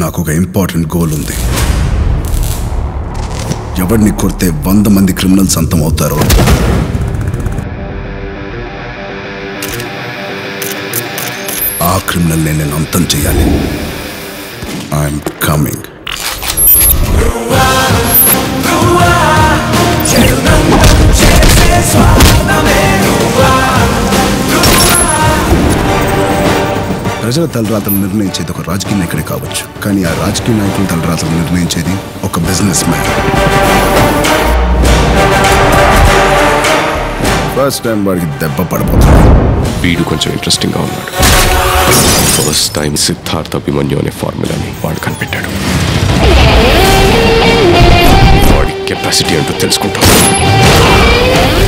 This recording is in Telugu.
నాకు ఒక ఇంపార్టెంట్ గోల్ ఉంది ఎవరిని కొడితే వంద మంది క్రిమినల్స్ అంతం అవుతారో ఆ క్రిమినల్ నేను అంతం చేయాలి ఐఎమ్ కమింగ్ ప్రజల తలరాతలు నిర్ణయించేది ఒక రాజకీయ నాయకుడే కావచ్చు కానీ ఆ రాజకీయ నాయకుల తలరాతలు నిర్ణయించేది ఒక బిజినెస్ మ్యాన్ ఫస్ట్ టైం వాడికి దెబ్బ పడబోతుంది వీడు కొంచెం ఇంట్రెస్టింగ్ గా ఉన్నాడు ఫస్ట్ టైం సిద్ధార్థ అభిమన్యు అనే ఫార్ములాని వాడు కనిపెట్టాడు వాడి కెపాసిటీ ఏంటో తెలుసుకుంటాం